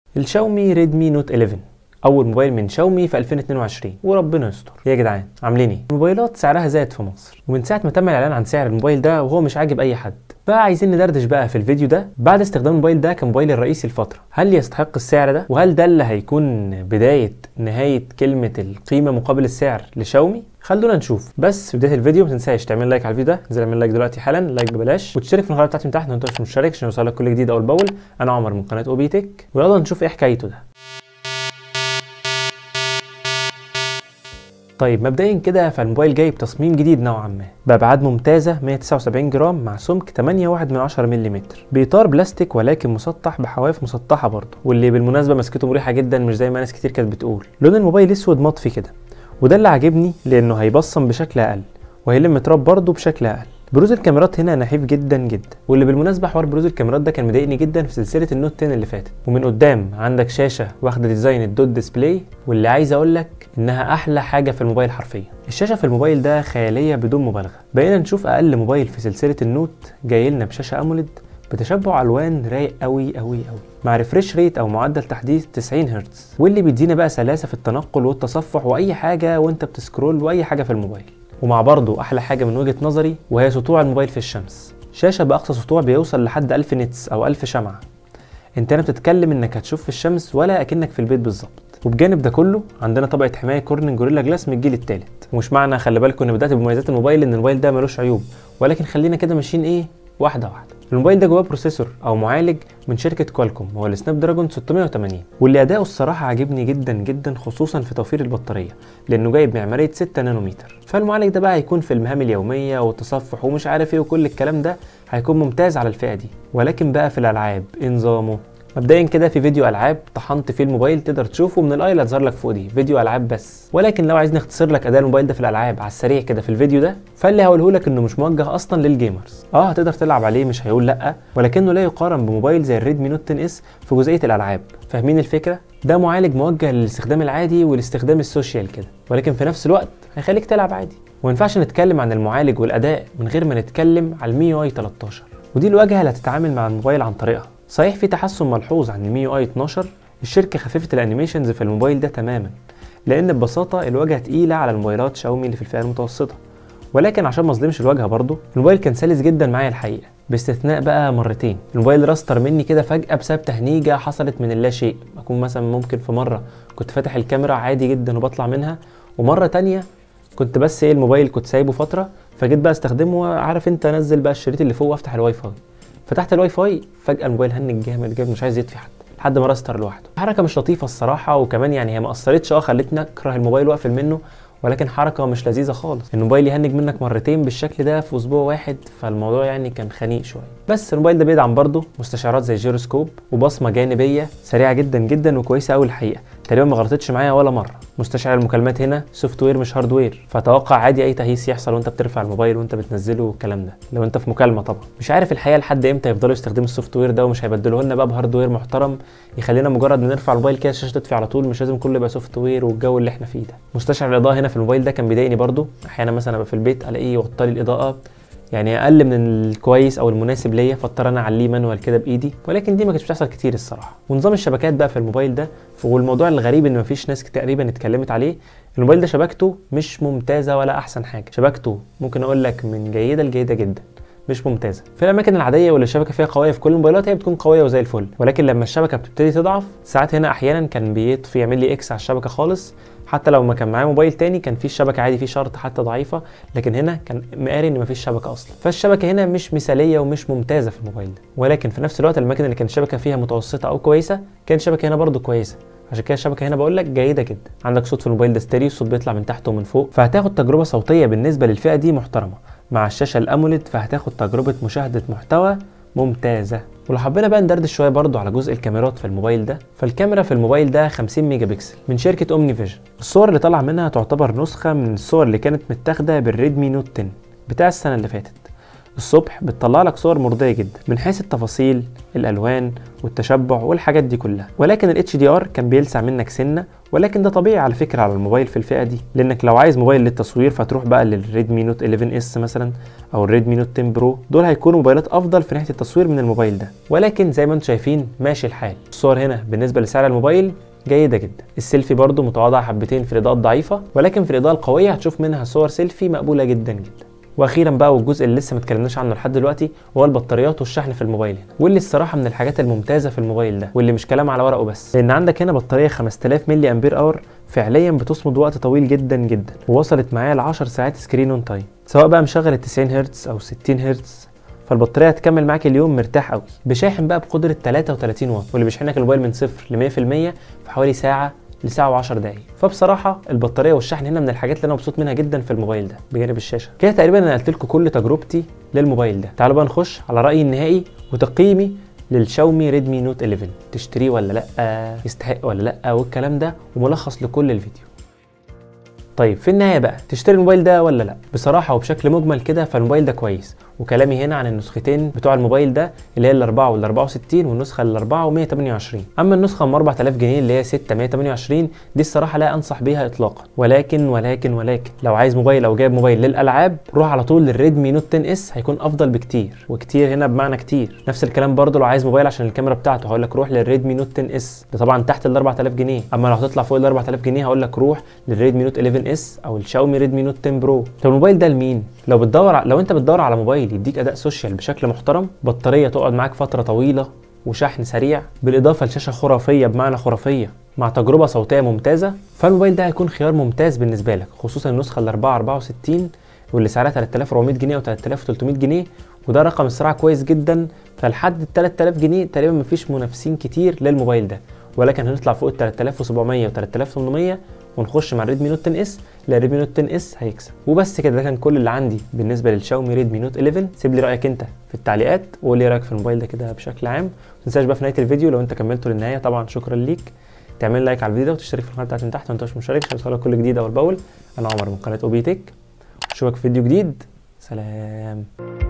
الشاومي ريدمي نوت 11 اول موبايل من شاومي في 2022 وربنا يستر يا جدعان عاملين ايه الموبايلات سعرها زاد في مصر ومن ساعه ما تم الاعلان عن سعر الموبايل ده وهو مش عاجب اي حد فعايزين ندردش بقى في الفيديو ده بعد استخدام الموبايل ده كموبايل الرئيسي لفتره هل يستحق السعر ده وهل ده اللي هيكون بدايه نهايه كلمه القيمه مقابل السعر لشاومي خلونا نشوف بس في بدايه الفيديو ما تنساش تعمل لايك على الفيديو ده انزل اعمل لايك دلوقتي حالا لايك ببلاش وتشترك في القناه بتاعتي من تحت لو انت مش مشترك عشان يوصلك كل جديد اول باول انا عمر من قناه اوبي تك ويلا نشوف ايه حكايته ده طيب مبدئيا كده فالموبايل جاي بتصميم جديد نوعا ما بابعاد ممتازه 179 جرام مع سمك 8.1 ملم باطار بلاستيك ولكن مسطح بحواف مسطحه برضه واللي بالمناسبه مسكته مريحه جدا مش زي ما ناس كتير كانت بتقول لون الموبايل اسود مطفي كده وده اللي عاجبني لانه هيبصم بشكل اقل وهيلم تراب برضه بشكل اقل بروز الكاميرات هنا نحيف جدا جدا واللي بالمناسبه حوار بروز الكاميرات ده كان مضايقني جدا في سلسله النوت 10 اللي فاتت ومن قدام عندك شاشه واخده ديزاين الدوت ديسبلاي واللي عايز اقول لك انها احلى حاجه في الموبايل حرفيا الشاشه في الموبايل ده خياليه بدون مبالغه بقينا نشوف اقل موبايل في سلسله النوت جاي لنا بشاشه اموليد بتشبع الوان رايق قوي قوي قوي مع ريفريش ريت او معدل تحديث 90 هرتز واللي بيدينا بقى سلاسه في التنقل والتصفح واي حاجه وانت بتسكرول واي حاجه في الموبايل ومع برضه احلى حاجه من وجهه نظري وهي سطوع الموبايل في الشمس شاشه باقصى سطوع بيوصل لحد 1000 نتس او 1000 شمعه انت هنا بتتكلم انك هتشوف في الشمس ولا اكنك في البيت بالظبط وبجانب ده كله عندنا طبقه حمايه كورنينج جوريلا جلاس من الجيل الثالث ومش معنى خلي بالكم ان بدات بمميزات الموبايل ان الموبايل ده ملوش عيوب ولكن خلينا كده ماشيين ايه واحده واحده الموبايل ده جواه بروسيسور او معالج من شركه كوالكوم هو السناب دراجون 680 واللي اداؤه الصراحه عاجبني جدا جدا خصوصا في توفير البطاريه لانه جايب معماريه 6 نانومتر فالمعالج ده بقى هيكون في المهام اليوميه والتصفح ومش عارف ايه وكل الكلام ده هيكون ممتاز على الفئه دي ولكن بقى في الالعاب ايه نظامه مبدئيا كده في فيديو العاب طحنت فيه الموبايل تقدر تشوفه من الاي اللي هتظهر لك فوق دي فيديو العاب بس ولكن لو عايز نختصر لك اداء الموبايل ده في الالعاب على السريع كده في الفيديو ده فاللي هقوله لك انه مش موجه اصلا للجيمرز اه هتقدر تلعب عليه مش هيقول لا ولكنه لا يقارن بموبايل زي الريدمي نوت 10 اس في جزئيه الالعاب فاهمين الفكره ده معالج موجه للاستخدام العادي والاستخدام السوشيال كده ولكن في نفس الوقت هيخليك تلعب عادي وما ينفعش نتكلم عن المعالج والاداء من غير ما نتكلم على المي يو اي 13 ودي الواجهه اللي هتتعامل مع الموبايل عن طريقها صحيح في تحسن ملحوظ عن المي يو اي 12 الشركه خففت الانيميشنز في الموبايل ده تماما لان ببساطه الواجهه تقيله على الموبايلات شاومي اللي في الفئه المتوسطه ولكن عشان ما اظلمش الواجهه برضه الموبايل كان سلس جدا معايا الحقيقه باستثناء بقى مرتين الموبايل راستر مني كده فجاه بسبب تهنيجه حصلت من اللا شيء اكون مثلا ممكن في مره كنت فاتح الكاميرا عادي جدا وبطلع منها ومره تانية كنت بس ايه الموبايل كنت سايبه فتره فجيت بقى استخدمه عارف انت انزل بقى الشريط اللي فوق وافتح الواي فاي فتحت الواي فاي فجاه الموبايل هنج جامد جامد مش عايز يطفي حتى لحد ما راستر لوحده حركه مش لطيفه الصراحه وكمان يعني هي ما اثرتش اه خلتني اكره الموبايل واقفل منه ولكن حركه مش لذيذه خالص الموبايل يهنج منك مرتين بالشكل ده في اسبوع واحد فالموضوع يعني كان خنيق شويه بس الموبايل ده بيدعم برضه مستشعرات زي جيروسكوب وبصمه جانبيه سريعه جدا جدا وكويسه قوي الحقيقه تقريبا ما غلطتش معايا ولا مره مستشعر المكالمات هنا سوفت وير مش هارد وير فتوقع عادي اي تهيس يحصل وانت بترفع الموبايل وانت بتنزله والكلام ده لو انت في مكالمه طبعا مش عارف الحقيقه لحد امتى يفضلوا يستخدموا السوفت وير ده ومش هيبدلوه لنا بقى بهارد وير محترم يخلينا مجرد ما نرفع الموبايل كده الشاشه تطفي على طول مش لازم كله يبقى سوفت وير والجو اللي احنا فيه ده مستشعر الاضاءه هنا في الموبايل ده كان بيضايقني برده احيانا مثلا ابقى في البيت الاقيه يوطي لي الاضاءه يعني اقل من الكويس او المناسب ليا فاضطر انا اعليه مانوال كده بايدي ولكن دي ما كانتش بتحصل كتير الصراحه ونظام الشبكات بقى في الموبايل ده والموضوع الغريب ان مفيش ناس تقريبا اتكلمت عليه الموبايل ده شبكته مش ممتازه ولا احسن حاجه شبكته ممكن اقول لك من جيده لجيده جدا مش ممتازه في الاماكن العاديه واللي الشبكه فيها قويه في كل الموبايلات هي بتكون قويه وزي الفل ولكن لما الشبكه بتبتدي تضعف ساعات هنا احيانا كان بيطفي يعمل لي اكس على الشبكه خالص حتى لو ما كان معايا موبايل تاني كان في الشبكه عادي في شرط حتى ضعيفه لكن هنا كان مقاري ان مفيش شبكه اصلا فالشبكه هنا مش مثاليه ومش ممتازه في الموبايل ده ولكن في نفس الوقت الاماكن اللي كانت الشبكه فيها متوسطه او كويسه كان الشبكه هنا برده كويسه عشان كده الشبكه هنا بقول لك جيده جدا عندك صوت في الموبايل ده ستيريو الصوت بيطلع من تحت ومن فوق فهتاخد تجربه صوتيه بالنسبه للفئه دي محترمه مع الشاشه الاموليد فهتاخد تجربه مشاهده محتوى ممتازه ولو حبينا بقى ندردش شويه برضو على جزء الكاميرات في الموبايل ده فالكاميرا في الموبايل ده 50 ميجا بكسل من شركه اومني فيجن الصور اللي طالعه منها تعتبر نسخه من الصور اللي كانت متاخده بالريدمي نوت 10 بتاع السنه اللي فاتت الصبح بتطلع لك صور مرضيه جدا من حيث التفاصيل الالوان والتشبع والحاجات دي كلها ولكن ال HDR كان بيلسع منك سنه ولكن ده طبيعي على فكره على الموبايل في الفئه دي لانك لو عايز موبايل للتصوير فتروح بقى للريدمي نوت 11 اس مثلا او الريدمي نوت 10 برو دول هيكونوا موبايلات افضل في ناحيه التصوير من الموبايل ده ولكن زي ما انتم شايفين ماشي الحال الصور هنا بالنسبه لسعر الموبايل جيدة جدا السيلفي برضو متواضعة حبتين في الإضاءة الضعيفة ولكن في الإضاءة القوية هتشوف منها صور سيلفي مقبولة جدا جدا واخيرا بقى والجزء اللي لسه ما اتكلمناش عنه لحد دلوقتي هو البطاريات والشحن في الموبايل هنا واللي الصراحه من الحاجات الممتازه في الموبايل ده واللي مش كلام على ورقه بس لان عندك هنا بطاريه 5000 ملي امبير اور فعليا بتصمد وقت طويل جدا جدا ووصلت معايا ل 10 ساعات سكرين اون تايم سواء بقى مشغل ال 90 هرتز او 60 هرتز فالبطاريه هتكمل معاك اليوم مرتاح قوي بشاحن بقى بقدره 33 واط واللي بيشحنك الموبايل من صفر ل 100% في حوالي ساعه لساعه و10 دقايق فبصراحه البطاريه والشحن هنا من الحاجات اللي انا مبسوط منها جدا في الموبايل ده بجانب الشاشه كده تقريبا انا قلت لكم كل تجربتي للموبايل ده تعالوا بقى نخش على رايي النهائي وتقييمي للشاومي ريدمي نوت 11 تشتريه ولا لا يستحق ولا لا والكلام ده وملخص لكل الفيديو طيب في النهايه بقى تشتري الموبايل ده ولا لا بصراحه وبشكل مجمل كده فالموبايل ده كويس وكلامي هنا عن النسختين بتوع الموبايل ده اللي هي ال 4 وال 64 والنسخه ال 4 و 128 اما النسخه ام 4000 جنيه اللي هي 6 128 دي الصراحه لا انصح بيها اطلاقا ولكن ولكن ولكن لو عايز موبايل او جايب موبايل للالعاب روح على طول للريدمي نوت 10 اس هيكون افضل بكتير وكتير هنا بمعنى كتير نفس الكلام برضه لو عايز موبايل عشان الكاميرا بتاعته هقول لك روح للريدمي نوت 10 اس ده طبعا تحت ال 4000 جنيه اما لو هتطلع فوق ال 4000 جنيه هقول لك روح للريدمي نوت 11 اس او الشاومي ريدمي نوت 10 برو طب الموبايل ده لمين لو بتدور ع- لو انت بتدور على موبايل يديك اداء سوشيال بشكل محترم بطاريه تقعد معاك فتره طويله وشحن سريع بالاضافه لشاشه خرافيه بمعنى خرافيه مع تجربه صوتيه ممتازه فالموبايل ده هيكون خيار ممتاز بالنسبه لك خصوصا النسخه ال 4 64 واللي سعرها 3400 جنيه او 3300 جنيه وده رقم الصراحه كويس جدا فلحد ال 3000 جنيه تقريبا مفيش منافسين كتير للموبايل ده ولكن هنطلع فوق ال 3700 و 3800 ونخش مع الريدمي نوت 10 اس لا الريدمي نوت 10 اس هيكسب وبس كده ده كان كل اللي عندي بالنسبه للشاومي ريدمي نوت 11 سيب لي رايك انت في التعليقات وقول لي رايك في الموبايل ده كده بشكل عام ما تنساش بقى في نهايه الفيديو لو انت كملته للنهايه طبعا شكرا ليك تعمل لايك على الفيديو ده وتشترك في القناه بتاعتي من تحت وانت مش مشترك عشان يوصلك كل جديد اول باول انا عمر من قناه اوبي تك اشوفك في فيديو جديد سلام